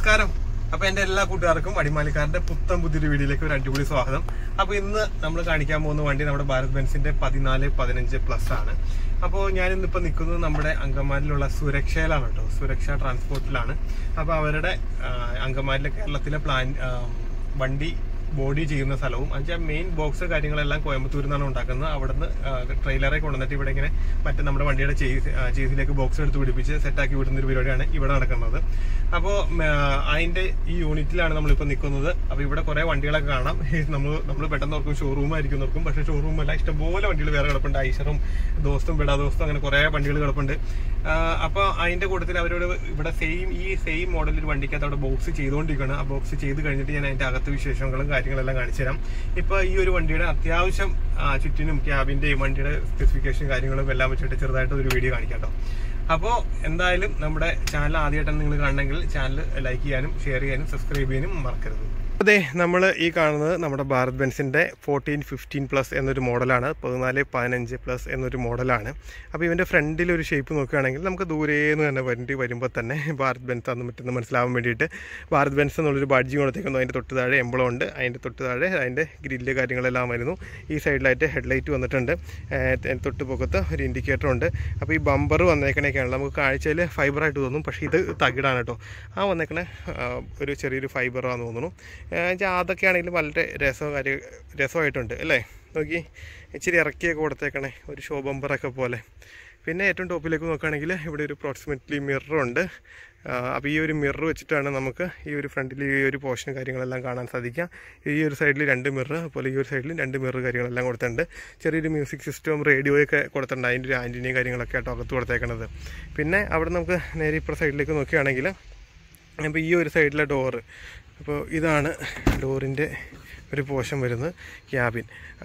നമസ്കാരം അപ്പൊ എന്റെ എല്ലാ കൂട്ടുകാർക്കും അടിമാലിക്കാരന്റെ പുത്തൻ പുതിയൊരു വീഡിയോയിലേക്ക് ഒരു അടിപൊളി സ്വാഗതം അപ്പൊ ഇന്ന് നമ്മൾ കാണിക്കാൻ പോകുന്ന വണ്ടി നമ്മുടെ ഭാരത് ബെൻസിന്റെ പതിനാല് പതിനഞ്ച് പ്ലസ് ആണ് അപ്പോൾ ഞാൻ ഇന്നിപ്പോ നിൽക്കുന്നത് നമ്മുടെ അങ്കമാലിലുള്ള സുരക്ഷയിലാണ് കേട്ടോ സുരക്ഷ ട്രാൻസ്പോർട്ടിലാണ് അപ്പൊ അവരുടെ ആ, അങ്കമാലിലെ കേരളത്തിലെ പ്ലാൻ ആ, വണ്ടി ബോഡി ചെയ്യുന്ന സ്ഥലവും എന്നുവെച്ചാൽ മെയിൻ ബോക്സ് കാര്യങ്ങളെല്ലാം കോയമ്പത്തൂരിൽ നിന്നാണ് ഉണ്ടാക്കുന്നത് അവിടുന്ന് ട്രെയിലറെ കൊണ്ടുവന്നിട്ട് ഇവിടെ ഇങ്ങനെ മറ്റേ നമ്മുടെ വണ്ടിയുടെ ചേസ് ചേസിലേക്ക് ബോക്സ് എടുത്ത് പിടിപ്പിച്ച് സെറ്റാക്കി വിടുന്ന ഒരു പരിപാടിയാണ് ഇവിടെ നടക്കുന്നത് അപ്പോൾ അതിന്റെ ഈ യൂണിറ്റിലാണ് നമ്മളിപ്പോൾ നിൽക്കുന്നത് അപ്പോൾ ഇവിടെ കുറേ വണ്ടികളൊക്കെ കാണാം നമ്മൾ നമ്മൾ പെട്ടെന്ന് ഓർക്കും ഷോറൂം ആയിരിക്കും ഓർക്കും പക്ഷേ ഷോറൂം അല്ല ഇഷ്ടംപോലെ വണ്ടികൾ വേറെ കിടപ്പുണ്ട് ഐഷറും ദോസ്തും ബെഡാ ദോസ്തും അങ്ങനെ കുറേ വണ്ടികൾ കിടപ്പുണ്ട് അപ്പോൾ അതിന്റെ കൂട്ടത്തിൽ അവരോട് ഇവിടെ സെയിം ഈ സെയിം മോഡൽ ഒരു വണ്ടിക്കകത്ത് അവിടെ ബോക്സ് ചെയ്തുകൊണ്ടിരിക്കുകയാണ് ആ ബോക്സ് ചെയ്ത് കഴിഞ്ഞിട്ട് ഞാൻ അതിന്റെ അകത്ത് വിശേഷങ്ങളും കാര്യങ്ങളെല്ലാം കാണിച്ചു തരാം ഇപ്പൊ ഈ ഒരു വണ്ടിയുടെ അത്യാവശ്യം ആ, ചുറ്റിനും ക്യാബിന്റെയും വണ്ടിയുടെ സ്പെസിഫിക്കേഷൻ കാര്യങ്ങളും എല്ലാം വെച്ചിട്ട് ചെറുതായിട്ട് ഒരു വീഡിയോ കാണിക്കാം കേട്ടോ അപ്പോൾ എന്തായാലും നമ്മുടെ ചാനൽ ആദ്യമായിട്ടാണ് നിങ്ങൾ കാണണമെങ്കിൽ ചാനൽ ലൈക്ക് ചെയ്യാനും ഷെയർ ചെയ്യാനും സബ്സ്ക്രൈബ് ചെയ്യാനും മറക്കരുത് അതെ നമ്മൾ ഈ കാണുന്നത് നമ്മുടെ ഭാരത് ബെൻസിൻ്റെ ഫോർട്ടീൻ ഫിഫ്റ്റീൻ പ്ലസ് എന്നൊരു മോഡലാണ് പതിനാല് പതിനഞ്ച് പ്ലസ് എന്നൊരു മോഡലാണ് അപ്പോൾ ഇവൻ്റെ ഫ്രണ്ടിൽ ഒരു ഷേപ്പ് നോക്കുകയാണെങ്കിൽ നമുക്ക് ദൂരേന്ന് തന്നെ വണ്ടി വരുമ്പോൾ തന്നെ ഭാരത് ബെൻസ് ആണെന്ന് മറ്റൊന്ന് മനസ്സിലാവാൻ വേണ്ടിയിട്ട് ഭാരത് ബെൻസ് എന്നുള്ളൊരു ബാഡ്ജി കൊടുത്തേക്കുന്നു അതിൻ്റെ തൊട്ട് താഴെ എംബളം ഉണ്ട് അതിൻ്റെ തൊട്ട് താഴെ അതിൻ്റെ ഗ്രില്ല് കാര്യങ്ങളെല്ലാം വരുന്നു ഈ സൈഡിലായിട്ട് ഹെഡ്ലൈറ്റ് വന്നിട്ടുണ്ട് ഏഹ് തൊട്ട് പൊക്കത്ത് ഒരു ഇൻഡിക്കേറ്റർ ഉണ്ട് അപ്പോൾ ഈ ബമ്പർ വന്നേക്കണേക്കാണല്ലോ നമുക്ക് കാഴ്ചയിൽ ഫൈബറായിട്ട് തോന്നും പക്ഷേ ഇത് തകിടാണ് കേട്ടോ ആ വന്നേക്കണ ആ, ഒരു ചെറിയൊരു ഫൈബറാന്ന് തോന്നുന്നു ഏഹ് അതൊക്കെ ആണെങ്കിലും വളരെ രസം കാര്യ രസമായിട്ടുണ്ട് അല്ലേ നോക്കി ഇച്ചിരി ഇറക്കിയൊക്കെ കൊടുത്തേക്കണേ ഒരു ഷോ ബമ്പറൊക്കെ പോലെ പിന്നെ ഏറ്റവും ടോപ്പിലേക്ക് നോക്കുകയാണെങ്കിൽ ഇവിടെ ഒരു പ്രോക്സിമറ്റ്ലി മിററുണ്ട് അപ്പോൾ ഈ ഒരു മിറർ വെച്ചിട്ടാണ് നമുക്ക് ഈ ഒരു ഫ്രണ്ടിൽ ഈ ഒരു പോർഷൻ കാര്യങ്ങളെല്ലാം കാണാൻ സാധിക്കുക ഈ ഒരു സൈഡിൽ രണ്ട് മിറർ അതുപോലെ ഈ ഒരു സൈഡിൽ രണ്ട് മിറർ കാര്യങ്ങളെല്ലാം കൊടുത്തിട്ടുണ്ട് ചെറിയൊരു മ്യൂസിക് സിസ്റ്റവും റേഡിയോയൊക്കെ കൊടുത്തിട്ടുണ്ട് അതിൻ്റെ ഒരു ആൻറ്റിനിയും കാര്യങ്ങളൊക്കെ ആട്ടോ അകത്ത് കൊടുത്തേക്കണത് പിന്നെ അവിടെ നമുക്ക് നേരെ ഇപ്പുറ സൈഡിലേക്ക് നോക്കുകയാണെങ്കിൽ അപ്പോൾ ഈ ഒരു സൈഡിലെ ഡോറ് അപ്പോൾ ഇതാണ് ഡോറിൻ്റെ ഒരു പോഷൻ വരുന്നത് ക്യാബിൻ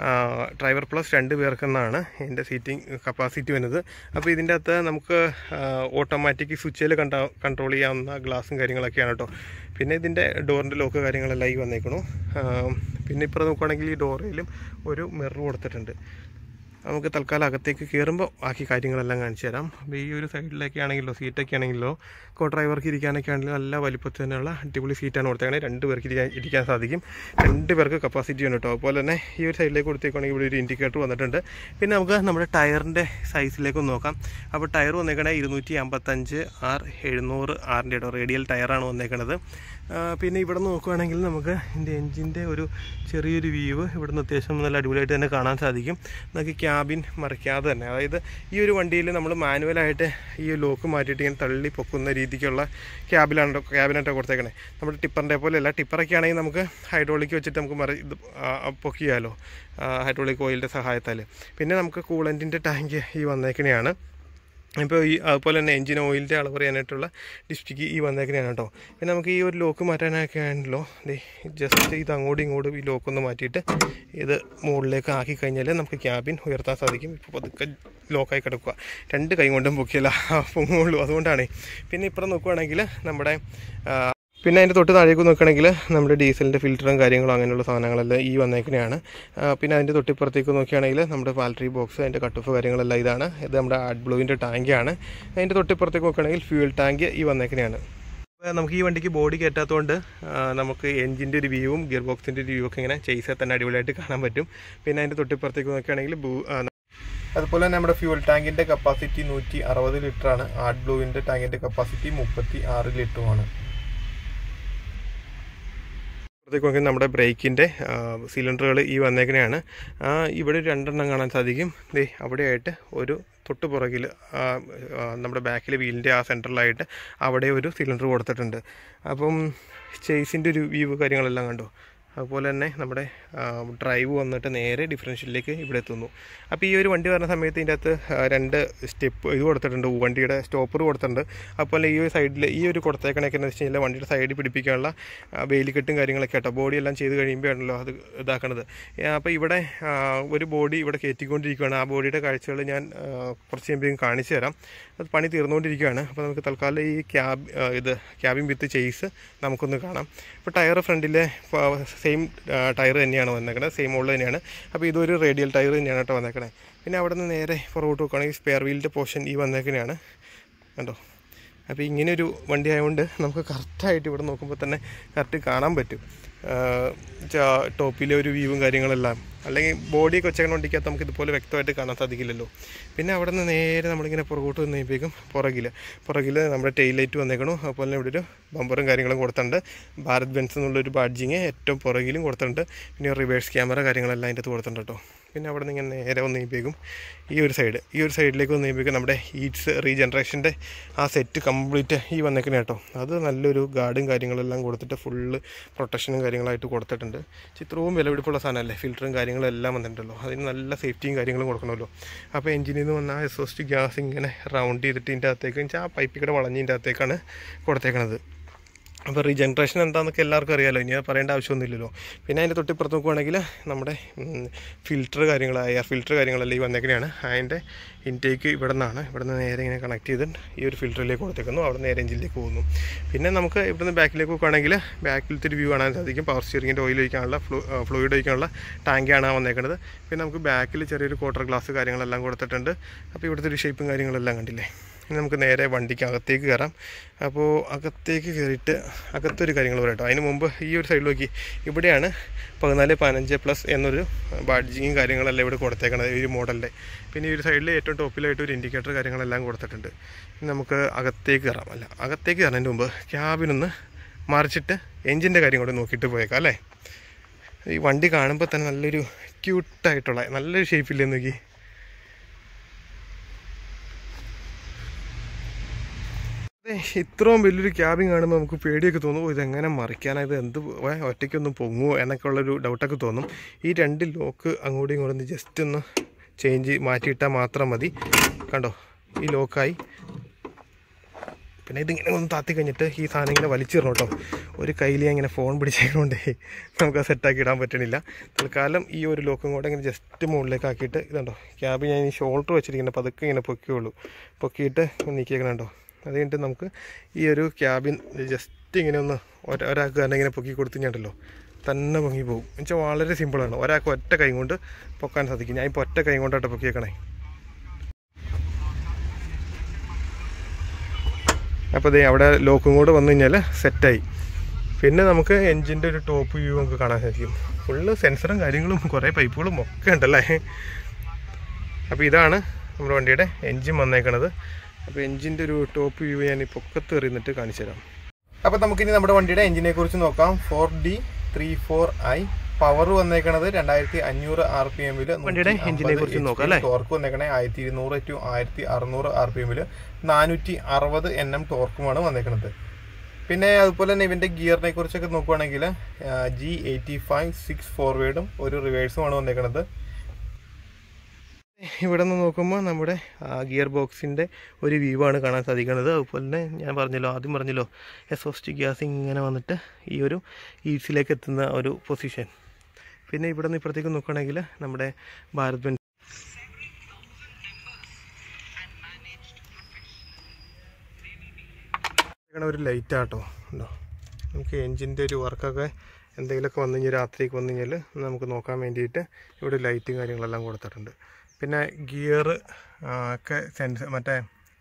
ഡ്രൈവർ പ്ലസ് രണ്ട് പേർക്കെന്നാണ് ഇതിൻ്റെ സീറ്റിംഗ് കപ്പാസിറ്റി വരുന്നത് അപ്പോൾ ഇതിൻ്റെ അകത്ത് നമുക്ക് ഓട്ടോമാറ്റിക് സ്വിച്ചിൽ കണ്ട കൺട്രോൾ ചെയ്യാവുന്ന ഗ്ലാസും കാര്യങ്ങളൊക്കെയാണ് കേട്ടോ പിന്നെ ഇതിൻ്റെ ഡോറിൻ്റെ ലോക്ക് കാര്യങ്ങളെല്ലാം ഈ വന്നേക്കണു ആ, പിന്നെ ഇപ്പോൾ നോക്കുകയാണെങ്കിൽ ഈ ഡോറിലും ഒരു മിറർ കൊടുത്തിട്ടുണ്ട് നമുക്ക് തൽക്കാലം അകത്തേക്ക് കയറുമ്പോൾ ബാക്കി കാര്യങ്ങളെല്ലാം കാണിച്ചു തരാം അപ്പോൾ ഈ ഒരു സൈഡിലൊക്കെ ആണെങ്കിലോ സീറ്റൊക്കെ ആണെങ്കിലോ കോ ഡ്രൈവർക്ക് ഇരിക്കാനൊക്കെ ആണെങ്കിലും നല്ല വലിപ്പത്തിൽ തന്നെയുള്ള അടിപൊളി സീറ്റാണ് കൊടുത്തേക്കണേ രണ്ട് പേർക്ക് ഇരിക്കാൻ ഇരിക്കാൻ സാധിക്കും രണ്ട് പേർക്ക് കപ്പാസിറ്റി ഉണ്ട് കേട്ടോ അതുപോലെ തന്നെ ഈ ഒരു സൈഡിലേക്ക് കൊടുത്തേക്കാണെങ്കിൽ ഇവിടെ ഒരു ഇൻഡിക്കേറ്റർ വന്നിട്ടുണ്ട് പിന്നെ നമുക്ക് നമ്മുടെ ടയറിൻ്റെ സൈസിലേക്ക് ഒന്ന് നോക്കാം അപ്പോൾ ടയർ വന്നേക്കണേ ഇരുന്നൂറ്റി അമ്പത്തഞ്ച് ആർ എഴുന്നൂറ് ആറിൻ്റെ കേട്ടോ റേഡിയൽ ടയറാണ് വന്നേക്കണത് ആ, പിന്നെ ഇവിടെ നിന്ന് നോക്കുകയാണെങ്കിൽ നമുക്ക് ഇതിൻ്റെ എൻജിൻ്റെ ഒരു ചെറിയൊരു വ്യൂ ഇവിടുന്ന് അത്യാവശ്യം നല്ല അടിപൊളിയായിട്ട് തന്നെ കാണാൻ സാധിക്കും നമുക്ക് ക്യാബിൻ മറിക്കാതെ തന്നെ അതായത് ഈ ഒരു വണ്ടിയിൽ നമ്മൾ മാനുവലായിട്ട് ഈ ലോക്ക് മാറ്റിയിട്ട് ഇങ്ങനെ തള്ളി പൊക്കുന്ന രീതിക്കുള്ള ക്യാബിലാണ് ക്യാബിനായിട്ട് കൊടുത്തേക്കണേ നമ്മുടെ ടിപ്പറിൻ്റെ പോലെയല്ല ടിപ്പറൊക്കെ ആണെങ്കിൽ നമുക്ക് ഹൈഡ്രോളിക് വെച്ചിട്ട് നമുക്ക് മറി ഇത് ആ, പൊക്കിയാലോ ഹൈഡ്രോളിക് ഓയിലിൻ്റെ സഹായത്താൽ പിന്നെ നമുക്ക് കൂളൻറ്റിൻ്റെ ടാങ്ക് ഈ വന്നേക്കണെയാണ് ഇപ്പോൾ ഈ അതുപോലെ തന്നെ എഞ്ചിൻ ഓയിലിൻ്റെ അളവ് അറിയാനായിട്ടുള്ള ഡിസ്ട്രിക്ട് ഈ വന്നേക്കുന്നതാണ് കേട്ടോ പിന്നെ നമുക്ക് ഈ ഒരു ലോക്ക് മാറ്റാനൊക്കെ ആണല്ലോ ദേ ജസ്റ്റ് ഇത് അങ്ങോട്ടും ഇങ്ങോട്ടും ഈ ലോക്ക് ഒന്ന് മാറ്റിയിട്ട് ഇത് മുകളിലേക്ക് ആക്കി കഴിഞ്ഞാൽ നമുക്ക് ക്യാബിൻ ഉയർത്താൻ സാധിക്കും ഇപ്പോൾ പതുക്കെ ലോക്കായി കിടക്കുക രണ്ട് കൈ കൊണ്ടും പൊക്കിയല്ല പൊങ്ങുള്ളൂ അതുകൊണ്ടാണ് പിന്നെ ഇപ്പുറം നോക്കുകയാണെങ്കിൽ നമ്മുടെ ആ, പിന്നെ അതിൻ്റെ തൊട്ട് താഴേക്ക് നോക്കുകയാണെങ്കിൽ നമ്മുടെ ഡീസലിൻ്റെ ഫിൽറ്ററും കാര്യങ്ങളും അങ്ങനെയുള്ള സാധനങ്ങളെല്ലാം ഈ വന്നേക്കണെയാണ് ആ, പിന്നെ അതിൻ്റെ തൊട്ടിപ്പുറത്തേക്ക് നോക്കുകയാണെങ്കിൽ നമ്മുടെ ബാറ്ററി ബോക്സ് അതിൻ്റെ കട്ട് ഓഫ് കാര്യങ്ങളെല്ലാം ഇതാണ് ഇത് നമ്മുടെ ആഡ് ബ്ലൂവിൻ്റെ ടാങ്കാണ് അതിൻ്റെ തൊട്ടിപ്പുറത്തേക്ക് നോക്കുകയാണെങ്കിൽ ഫ്യൂൽ ടാങ്ക് ഈ വന്നേക്കണെയാണ് അപ്പോൾ നമുക്ക് ഈ വണ്ടിക്ക് ബോഡി കയറ്റാത്തതുകൊണ്ട് ആ, നമുക്ക് എഞ്ചിൻ്റെ ഒരു വ്യൂവും ഗിയർ ബോക്സിൻ്റെ ഒരു വ്യൂ ഒക്കെ ഇങ്ങനെ ചെയ്സാൽ തന്നെ അടിപൊളിയായിട്ട് കാണാൻ പറ്റും പിന്നെ അതിൻ്റെ തൊട്ടിപ്പുറത്തേക്ക് നോക്കുകയാണെങ്കിൽ ബൂ ആ, അതുപോലെ തന്നെ നമ്മുടെ ഫ്യൂൽ ടാങ്കിൻ്റെ കപ്പാസിറ്റി നൂറ്റി അറുപത് ലിറ്ററാണ് ആഡ് ബ്ലൂവിൻ്റെ ടാങ്കിൻ്റെ കപ്പാസിറ്റി മുപ്പത്തി ആറ് ലിറ്ററുമാണ് അപ്പോഴത്തേക്ക് നോക്കി നമ്മുടെ ബ്രേക്കിൻ്റെ സിലിണ്ടറുകൾ ഈ വന്നേക്കണെയാണ് ആ, ഇവിടെ ഒരു രണ്ടെണ്ണം കാണാൻ സാധിക്കും ദേ അവിടെയായിട്ട് ഒരു തൊട്ട് പുറകിൽ ആ, ആ, നമ്മുടെ ബാക്കിലെ വീലിൻ്റെ ആ സെൻറ്ററിലായിട്ട് അവിടെ ഒരു സിലിണ്ടർ കൊടുത്തിട്ടുണ്ട് അപ്പം ചേസിൻ്റെ ഒരു വ്യൂ കാര്യങ്ങളെല്ലാം കണ്ടോ അതുപോലെ തന്നെ നമ്മുടെ ഡ്രൈവ് വന്നിട്ട് നേരെ ഡിഫറൻഷ്യലിലേക്ക് ഇവിടെ എത്തുന്നു അപ്പോൾ ഈ ഒരു വണ്ടി വരുന്ന സമയത്ത് ഇതിൻ്റെ അകത്ത് ആ, രണ്ട് സ്റ്റെപ്പ് ഇത് കൊടുത്തിട്ടുണ്ട് വണ്ടിയുടെ സ്റ്റോപ്പർ കൊടുത്തിട്ടുണ്ട് അതുപോലെ ഈ ഒരു സൈഡിൽ ഈ ഒരു കൊടുത്തേക്കണൊക്കെ എന്ന് വെച്ച് കഴിഞ്ഞാൽ വണ്ടിയുടെ സൈഡിൽ പിടിപ്പിക്കാനുള്ള വേലിക്കെട്ടും കാര്യങ്ങളൊക്കെ കേട്ടോ ബോഡി എല്ലാം ചെയ്ത് കഴിയുമ്പോഴാണല്ലോ അത് ഇതാക്കണത് അപ്പോൾ ഇവിടെ ആ, ഒരു ബോഡി ഇവിടെ കയറ്റിക്കൊണ്ടിരിക്കുകയാണ് ആ ബോഡിയുടെ കാഴ്ചകൾ ഞാൻ ആ, കുറച്ച് കഴിയുമ്പോഴേക്കും കാണിച്ചു തരാം അത് പണി തീർന്നുകൊണ്ടിരിക്കുകയാണ് അപ്പോൾ നമുക്ക് തൽക്കാലം ഈ ക്യാബ് ആ, ഇത് ക്യാബിൻ വിത്ത് ചെയ്സ് നമുക്കൊന്ന് കാണാം ഇപ്പോൾ ടയർ ഫ്രണ്ടിലെ സെയിം ടയർ തന്നെയാണ് വന്നേക്കണത് സെയിം മോഡൽ തന്നെയാണ് അപ്പോൾ ഇതൊരു റേഡിയൽ ടയർ തന്നെയാണ് കേട്ടോ വന്നേക്കണത് പിന്നെ അവിടെ നിന്ന് നേരെ പുറകോട്ട് നോക്കുകയാണെങ്കിൽ സ്പെയർ വീലിൻ്റെ പോർഷൻ ഈ വന്നേക്കണെയാണ് കണ്ടോ അപ്പോൾ ഇങ്ങനെ ഒരു വണ്ടി ആയതുകൊണ്ട് നമുക്ക് കറക്റ്റായിട്ട് ഇവിടെ നോക്കുമ്പോൾ തന്നെ കറക്റ്റ് കാണാൻ പറ്റും ടോപ്പിലെ ഒരു വ്യൂവും കാര്യങ്ങളെല്ലാം അല്ലെങ്കിൽ ബോഡിയൊക്കെ വെച്ചേക്കുന്ന വണ്ടിക്കകത്ത് നമുക്ക് ഇതുപോലെ വ്യക്തമായിട്ട് കാണാൻ സാധിക്കില്ലല്ലോ പിന്നെ അവിടെ നിന്ന് നേരെ നമ്മളിങ്ങനെ പുറകോട്ട് വന്ന് കഴിയുമ്പോഴേക്കും പുറകിൽ പുറകിൽ നമ്മുടെ ടെയിൽ ലൈറ്റ് വന്നേക്കണു അതുപോലെ തന്നെ ഇവിടെ ഒരു ബമ്പറും കാര്യങ്ങളും കൊടുത്തിട്ടുണ്ട് ഭാരത് ബെൻസ് എന്നുള്ളൊരു ബാഡ്ജിങ് ഏറ്റവും പുറകിലും കൊടുത്തിട്ടുണ്ട് പിന്നെ റിവേഴ്സ് ക്യാമറ കാര്യങ്ങളെല്ലാം അതിൻ്റെ അകത്ത് കൊടുത്തിട്ടുണ്ട് കേട്ടോ പിന്നെ അവിടെ നിന്ന് ഇങ്ങനെ നേരെ വന്ന് കഴിയുമ്പോഴേക്കും ഈ ഒരു സൈഡ് ഈ ഒരു സൈഡിലേക്ക് വന്ന് കഴിയുമ്പോഴേക്കും നമ്മുടെ ഈറ്റ്സ് റീജനറേഷൻ്റെ ആ സെറ്റ് കംപ്ലീറ്റ് ഈ വന്നേക്കണ കേട്ടോ അത് നല്ലൊരു ഗാർഡും കാര്യങ്ങളെല്ലാം കൊടുത്തിട്ട് ഫുള്ള് പ്രൊട്ടക്ഷനും കാര്യങ്ങളായിട്ട് കൊടുത്തിട്ടുണ്ട് ചിത്രവും വിലപിടിപ്പുള്ള സാധനമല്ലേ ഫിൽറ്ററും കാര്യങ്ങളും എല്ലാം വന്നിട്ടുണ്ടല്ലോ അതിന് നല്ല സേഫ്റ്റിയും കാര്യങ്ങളും കൊടുക്കണമല്ലോ അപ്പോൾ എഞ്ചിനിൽ നിന്ന് വന്ന ആ എക്സോസ്റ്റ് ഗ്യാസ് ഇങ്ങനെ റൗണ്ട് ചെയ്തിട്ട് ഇതിൻ്റെ അകത്തേക്ക് വെച്ചാൽ ആ പൈപ്പിക്കടെ വളഞ്ഞതിൻ്റെ അകത്തേക്കാണ് കൊടുത്തേക്കണത് അപ്പോൾ റീജനറേഷൻ എന്താണെന്നൊക്കെ എല്ലാവർക്കും അറിയാമല്ലോ ഇനി അത് പറയേണ്ട ആവശ്യമൊന്നുമില്ലല്ലോ പിന്നെ അതിൻ്റെ തൊട്ടിപ്പുറത്ത് നോക്കുവാണെങ്കിൽ നമ്മുടെ ഫിൽറ്റർ കാര്യങ്ങൾ എയർ ഫിൽറ്റർ കാര്യങ്ങളെല്ലാം ഈ വന്നേക്കണെയാണ് അതിൻ്റെ ഇൻടേക്ക് ഇവിടെ നിന്നാണ് ഇവിടെ നിന്ന് നേരെ ഇങ്ങനെ കണക്ട് ചെയ്ത് ഈ ഒരു ഫിൽറ്ററിലേക്ക് കൊടുത്തേക്കുന്നു അവിടെ നേരെ എഞ്ചിനിലേക്ക് പോകുന്നു പിന്നെ നമുക്ക് ഇവിടെ നിന്ന് ബാക്കിലേക്ക് നോക്കുകയാണെങ്കിൽ ബാക്കിലത്തെ ഒരു വ്യൂ കാണാൻ സാധിക്കും പവർ സ്റ്റിയറിങ്ങിൻ്റെ ഓയിൽ ഒഴിക്കാനുള്ള ഫ്ലൂ ഫ്ലൂയിഡ് ഒഴിക്കാനുള്ള ടാങ്കാണ് വന്നേക്കുന്നത് പിന്നെ നമുക്ക് ബാക്കിൽ ചെറിയൊരു ക്വാർട്ടർ ഗ്ലാസ് കാര്യങ്ങളെല്ലാം കൊടുത്തിട്ടുണ്ട് അപ്പോൾ ഇവിടുത്തെ ഒരു ഷേപ്പും കാര്യങ്ങളെല്ലാം കണ്ടില്ലേ ഇനി നമുക്ക് നേരെ വണ്ടിക്ക് അകത്തേക്ക് കയറാം അപ്പോൾ അകത്തേക്ക് കയറിയിട്ട് അകത്തൊരു കാര്യങ്ങൾ പറയട്ടോ അതിന് മുമ്പ് ഈ ഒരു സൈഡിൽ നോക്കി ഇവിടെയാണ് പതിനാല് പതിനഞ്ച് പ്ലസ് എന്നൊരു ബാഡ്ജിങ്ങും കാര്യങ്ങളെല്ലാം ഇവിടെ കൊടുത്തേക്കണത് ഈ ഒരു മോഡലിൻ്റെ പിന്നെ ഈ ഒരു സൈഡിൽ ഏറ്റവും ടോപ്പിലായിട്ട് ഒരു ഇൻഡിക്കേറ്റർ കാര്യങ്ങളെല്ലാം കൊടുത്തിട്ടുണ്ട് ഇനി നമുക്ക് അകത്തേക്ക് കയറാം അല്ല അകത്തേക്ക് കയറുന്നതിന് മുമ്പ് ക്യാബിനൊന്ന് മറിച്ചിട്ട് എൻജിൻ്റെ കാര്യം കൂടെ നോക്കിയിട്ട് പോയേക്കാം അല്ലേ ഈ വണ്ടി കാണുമ്പോൾ തന്നെ നല്ലൊരു ക്യൂട്ടായിട്ടുള്ള നല്ലൊരു ഷേപ്പില്ലേ നോക്കി അതെ ഇത്രയും വലിയൊരു ക്യാബിൻ കാണുമ്പോൾ നമുക്ക് പേടിയൊക്കെ തോന്നും "ഓ, ഇതെങ്ങനെ മറിക്കാനായത് എന്ത് ഏ, ഒറ്റയ്ക്കൊന്നും പൊങ്ങുമോ എന്നൊക്കെ ഉള്ളൊരു ഡൗട്ടൊക്കെ തോന്നും ഈ രണ്ട് ലോക്ക് അങ്ങോട്ടും ഇങ്ങോട്ടും ഒന്ന് ജസ്റ്റ് ഒന്ന് ചേഞ്ച് മാറ്റിയിട്ടാൽ മാത്രം മതി കണ്ടോ ഈ ലോക്കായി പിന്നെ ഇതിങ്ങനെ ഒന്ന് താത്തി കഴിഞ്ഞിട്ട് ഈ സാധനം ഇങ്ങനെ വലിച്ചിടണം കേട്ടോ ഒരു കയ്യിൽ ഞാൻ ഇങ്ങനെ ഫോൺ പിടിച്ചതുകൊണ്ടേ നമുക്ക് അത് സെറ്റാക്കി ഇടാൻ പറ്റണില്ല തൽക്കാലം ഈ ഒരു ലോക്കും കൂടെ ഇങ്ങനെ ജസ്റ്റ് മുകളിലേക്ക് ആക്കിയിട്ട് ഇതുണ്ടോ ക്യാബ് ഞാൻ ഈ ഷോൾഡർ വെച്ചിരിക്കുന്നത് പതുക്കെ ഇങ്ങനെ പൊക്കിയുള്ളൂ പൊക്കിയിട്ട് നീക്കിയേക്കണുണ്ടോ അത് കഴിഞ്ഞിട്ട് നമുക്ക് ഈ ഒരു ക്യാബിൻ ജസ്റ്റ് ഇങ്ങനെ ഒന്ന് ഒര- ഒരാൾക്ക് തന്നെ ഇങ്ങനെ പൊക്കി കൊടുത്തു കഴിഞ്ഞിട്ടല്ലോ തന്നെ പൊങ്ങി പോകും എന്നുവെച്ചാൽ വളരെ സിമ്പിളാണ് ഒരാൾക്ക് ഒറ്റ കൈ കൊണ്ട് പൊക്കാൻ സാധിക്കും ഞാൻ ഇപ്പോൾ ഒറ്റ കൈ കൊണ്ടാട്ടോ പൊക്കിയേക്കണേ അപ്പോൾ ദേ അവിടെ ലോക്കും കൂടെ വന്നു കഴിഞ്ഞാൽ സെറ്റായി പിന്നെ നമുക്ക് എൻജിൻ്റെ ഒരു ടോപ്പ് വ്യൂ നമുക്ക് കാണാൻ സാധിക്കും ഫുള്ള് സെൻസറും കാര്യങ്ങളും കുറേ പൈപ്പുകളും ഒക്കെ ഉണ്ടല്ലേ അപ്പോൾ ഇതാണ് നമ്മുടെ വണ്ടിയുടെ എൻജിൻ വന്നേക്കണത് അപ്പോൾ എൻജിൻ്റെ ഒരു ടോപ്പ് വ്യൂ ഞാൻ ഈ പൊക്കത്ത് എറിഞ്ഞിട്ട് കാണിച്ചു തരാം അപ്പോൾ നമുക്കിനി നമ്മുടെ വണ്ടിയുടെ എൻജിനെ കുറിച്ച് നോക്കാം four D three four I power വന്നേക്കണത് രണ്ടായിരത്തി അഞ്ഞൂറ് ആർ പി എമ്മിൽ വണ്ടിയുടെ engine-നെ കുറിച്ച് നോക്കാം അല്ലേ? ടോർക്ക് വന്നേക്കണേ ആയിരത്തി ഇരുന്നൂറ് ടു ആയിരത്തി അറുന്നൂറ് ആർ പി എമ്മിൽ നാനൂറ്റി അറുപത് എൻ എം ടോർക്കുമാണ് വന്നേക്കണത് പിന്നെ അതുപോലെ തന്നെ ഇവൻ്റെ ഗിയറിനെ കുറിച്ചൊക്കെ നോക്കുവാണെങ്കിൽ ജി എയ്റ്റി ഫൈവ് സിക്സ് ഫോർവേഡും ഒരു റിവേഴ്സുമാണ് വന്നേക്കണത് ഇവിടെ നിന്ന് നോക്കുമ്പോൾ നമ്മുടെ ഗിയർ ബോക്സിൻ്റെ ഒരു വ്യൂ ആണ് കാണാൻ സാധിക്കുന്നത് അതുപോലെ തന്നെ ഞാൻ പറഞ്ഞല്ലോ ആദ്യം പറഞ്ഞല്ലോ എസോസ്റ്റ് ഗ്യാസ് ഇങ്ങനെ വന്നിട്ട് ഈ ഒരു ഈസിലേക്ക് എത്തുന്ന ഒരു പൊസിഷൻ പിന്നെ ഇവിടെ നിന്ന് ഇപ്പുറത്തേക്ക് നോക്കുകയാണെങ്കിൽ നമ്മുടെ ഭാരത് ബെൻസ് ഒരു ലൈറ്റ് ആട്ടോ ഉണ്ടോ നമുക്ക് എൻജിൻ്റെ ഒരു വർക്കൊക്കെ എന്തെങ്കിലുമൊക്കെ വന്നു കഴിഞ്ഞാൽ രാത്രിക്ക് വന്നു കഴിഞ്ഞാൽ നമുക്ക് നോക്കാൻ വേണ്ടിയിട്ട് ഇവിടെ ലൈറ്റും കാര്യങ്ങളെല്ലാം കൊടുത്തിട്ടുണ്ട് പിന്നെ ഗിയർ ഒക്കെ സെൻസ് മറ്റേ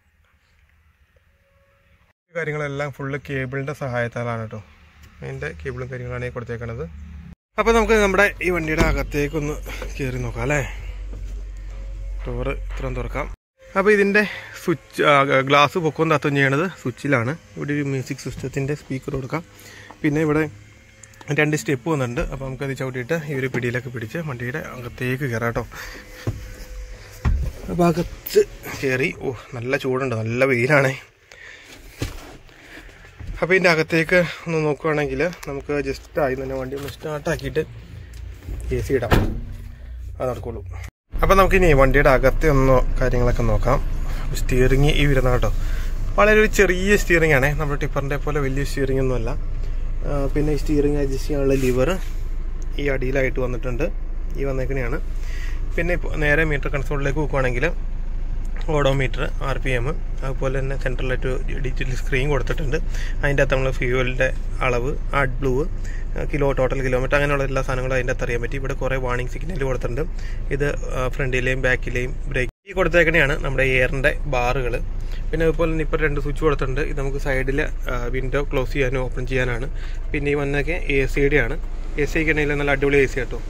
കാര്യങ്ങളെല്ലാം ഫുള്ള് കേബിളിൻ്റെ സഹായത്താലാണ് കേട്ടോ അതിൻ്റെ കേബിളും കാര്യങ്ങളാണ് ഈ കൊടുത്തേക്കണത് അപ്പോൾ നമുക്ക് നമ്മുടെ ഈ വണ്ടിയുടെ അകത്തേക്കൊന്ന് കയറി നോക്കാം അല്ലേ ഡോറ് ഇത്രയും തുറക്കാം അപ്പോൾ ഇതിൻ്റെ സ്വിച്ച് ഗ്ലാസ് പൊക്കവും തത്തും ചെയ്യണത് സ്വിച്ചിലാണ് ഇവിടെ ഒരു മ്യൂസിക് സിസ്റ്റത്തിൻ്റെ സ്പീക്കർ കൊടുക്കാം പിന്നെ ഇവിടെ രണ്ട് സ്റ്റെപ്പ് വന്നിട്ടുണ്ട് അപ്പോൾ നമുക്കത് ചവിട്ടിയിട്ട് ഈ ഒരു പിടിയിലൊക്കെ പിടിച്ച് വണ്ടിയുടെ അകത്തേക്ക് കയറാം കേട്ടോ അപ്പോൾ അകത്ത് കയറി ഓ നല്ല ചൂടുണ്ട് നല്ല വെയിലാണേ അപ്പോൾ ഇതിൻ്റെ അകത്തേക്ക് ഒന്ന് നോക്കുകയാണെങ്കിൽ നമുക്ക് ജസ്റ്റ് ആയി തന്നെ വണ്ടി ഒന്ന് സ്റ്റാർട്ടാക്കിയിട്ട് എ സി ഇടാം അത് നടക്കുള്ളൂ അപ്പോൾ നമുക്കിനി വണ്ടിയുടെ അകത്തെ ഒന്ന് കാര്യങ്ങളൊക്കെ നോക്കാം സ്റ്റിയറിങ് ഈ വരുന്ന കേട്ടോ വളരെ ഒരു ചെറിയ സ്റ്റിയറിംഗ് ആണേ നമ്മുടെ ടിപ്പറിൻ്റെ പോലെ വലിയ സ്റ്റിയറിംഗ് ഒന്നുമല്ല ആ, പിന്നെ ഈ സ്റ്റിയറിംഗ് അഡ്ജസ്റ്റ് ചെയ്യാനുള്ള ലിവർ ഈ അടിയിലായിട്ട് വന്നിട്ടുണ്ട് ഈ വന്നേക്കണെയാണ് പിന്നെ ഇപ്പോൾ നേരെ മീറ്റർ കൺസോളിലേക്ക് നോക്കുവാണെങ്കിൽ ഓഡോമീറ്റർ ആർ പി എം അതുപോലെ തന്നെ സെൻട്രലായിട്ട് ഡിജിറ്റൽ സ്ക്രീൻ കൊടുത്തിട്ടുണ്ട് അതിൻ്റെ അകത്ത് നമ്മൾ ഫ്യൂവലിൻ്റെ അളവ് ad blue kilo total kilometre അങ്ങനെയുള്ള എല്ലാ സാധനങ്ങളും അതിൻ്റെ അകത്ത് അറിയാൻ പറ്റി ഇവിടെ കുറേ വാർണിംഗ് സിഗ്നൽ കൊടുത്തിട്ടുണ്ട് ഇത് ഫ്രണ്ടിലെയും ബാക്കിലെയും ബ്രേക്ക് ഈ കൊടുത്തേക്കണെയാണ് നമ്മുടെ എയറിന്റെ ബാറുകൾ പിന്നെ അതുപോലെ തന്നെ ഇപ്പോൾ രണ്ട് സ്വിച്ച് കൊടുത്തിട്ടുണ്ട് ഇത് നമുക്ക് സൈഡിൽ വിൻഡോ ക്ലോസ് ചെയ്യാനും ഓപ്പൺ ചെയ്യാനാണ് പിന്നെ ഈ വന്നൊക്കെ എ സിയുടെ ആണ് എ സി ഒക്കെ ആണെങ്കിൽ നല്ല അടിപൊളി എ സി കേട്ടോ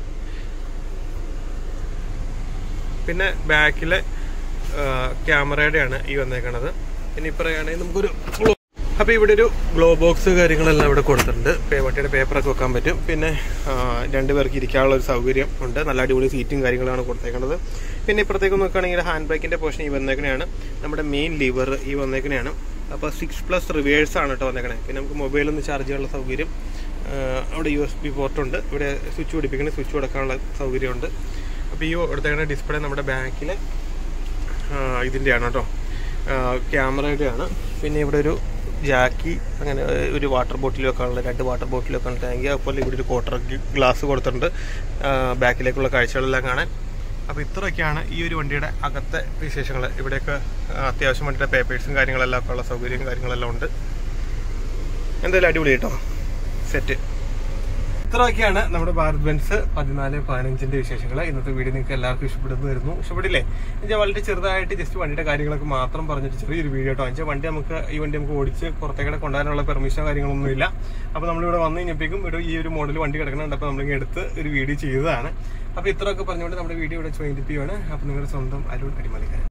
പിന്നെ ബാക്കിലെ ക്യാമറയുടെ ആണ് ഈ വന്നേക്കണത് പിന്നെ ഇപ്പറയാണെങ്കിൽ നമുക്കൊരു ഗ്ലോ അപ്പോൾ ഇവിടെ ഒരു ഗ്ലോ ബോക്സ് കാര്യങ്ങളെല്ലാം ഇവിടെ കൊടുത്തിട്ടുണ്ട് പേ വട്ടിയുടെ പേപ്പറൊക്കെ വെക്കാൻ പറ്റും പിന്നെ ആ, രണ്ട് പേർക്ക് ഇരിക്കാനുള്ള ഒരു സൗകര്യം ഉണ്ട് നല്ല അടിപൊളി സീറ്റും കാര്യങ്ങളാണ് കൊടുത്തേക്കുന്നത് പിന്നെ ഇപ്പുറത്തേക്ക് നോക്കുകയാണെങ്കിൽ ഹാൻഡ് ബ്രേക്കിൻ്റെ പോർഷൻ ഈ വന്നേക്കണെയാണ് നമ്മുടെ മെയിൻ ലിവർ ഈ വന്നേക്കണെയാണ് അപ്പോൾ സിക്സ് പ്ലസ് റിവേഴ്സ് ആണ് കേട്ടോ വന്നേക്കണേ പിന്നെ നമുക്ക് മൊബൈൽ ഒന്ന് ചാർജ് ചെയ്യാനുള്ള സൗകര്യം ആ, അവിടെ യു എസ് ബി പോർട്ടുണ്ട് ഇവിടെ സ്വിച്ച് പിടിപ്പിക്കണ സ്വിച്ച് കൊടുക്കാനുള്ള സൗകര്യമുണ്ട് അപ്പോൾ ഈ കൊടുത്തേക്കുന്ന ഡിസ്പ്ലേ നമ്മുടെ ബാക്കിലെ ഇതിൻ്റെയാണ് കേട്ടോ ക്യാമറയുടെ ആണ് പിന്നെ ഇവിടെ ഒരു ജാക്കി അങ്ങനെ ഒരു വാട്ടർ ബോട്ടിൽ വെക്കാനുള്ള രണ്ട് വാട്ടർ ബോട്ടിൽ വെക്കാനുള്ള ടാങ്ക് അതുപോലെ ഇവിടെ ഒരു ക്വാർട്ടർ ഗ്ലാസ് കൊടുത്തിട്ടുണ്ട് ആ, ബാക്കിലേക്കുള്ള കാഴ്ചകളെല്ലാം കാണാൻ അപ്പോൾ ഇത്രയൊക്കെയാണ് ഈ ഒരു വണ്ടിയുടെ അകത്തെ വിശേഷങ്ങൾ ഇവിടെയൊക്കെ ആ, അത്യാവശ്യം വണ്ടിയുടെ പേപ്പേഴ്സും കാര്യങ്ങളെല്ലാം ഒക്കെ ഉള്ള സൗകര്യവും കാര്യങ്ങളെല്ലാം ഉണ്ട് എന്തായാലും അടിപൊളി കേട്ടോ സെറ്റ് ഇത്രയൊക്കെയാണ് നമ്മുടെ ഭാരത് ബെൻസ് പതിനാല് പതിനഞ്ചിന്റെ വിശേഷങ്ങൾ ഇന്നത്തെ വീഡിയോ നിങ്ങൾക്ക് എല്ലാവർക്കും ഇഷ്ടപ്പെടുന്നു വരുന്നു ഇഷ്ടപ്പെട്ടില്ലേ എന്നുവെച്ചാൽ വളരെ ചെറുതായിട്ട് ജസ്റ്റ് വണ്ടിയുടെ കാര്യങ്ങളൊക്കെ മാത്രം പറഞ്ഞിട്ട് ചെറിയൊരു വീഡിയോ കേട്ടോ എന്നുവെച്ചാൽ വണ്ടി നമുക്ക് ഈ വണ്ടി നമുക്ക് ഓടിച്ച് പുറത്തേക്കൂടെ കൊണ്ടുപോകാനുള്ള പെർമിഷനോ കാര്യങ്ങളൊന്നുമില്ല അപ്പോൾ നമ്മളിവിടെ വന്നു കഴിഞ്ഞപ്പോഴേക്കും ഇവിടെ ഈ ഒരു മോഡൽ വണ്ടി കിടക്കുന്നുണ്ട് അപ്പോൾ നമ്മളിങ്ങനെ എടുത്ത് ഒരു വീഡിയോ ചെയ്തതാണ് അപ്പോൾ ഇത്രയൊക്കെ പറഞ്ഞുകൊണ്ട് നമ്മുടെ വീഡിയോ ഇവിടെ ചോദിപ്പിക്കുകയാണ് അപ്പോൾ നിങ്ങളുടെ സ്വന്തം അരുൺ അടിമാലിക്കാരൻ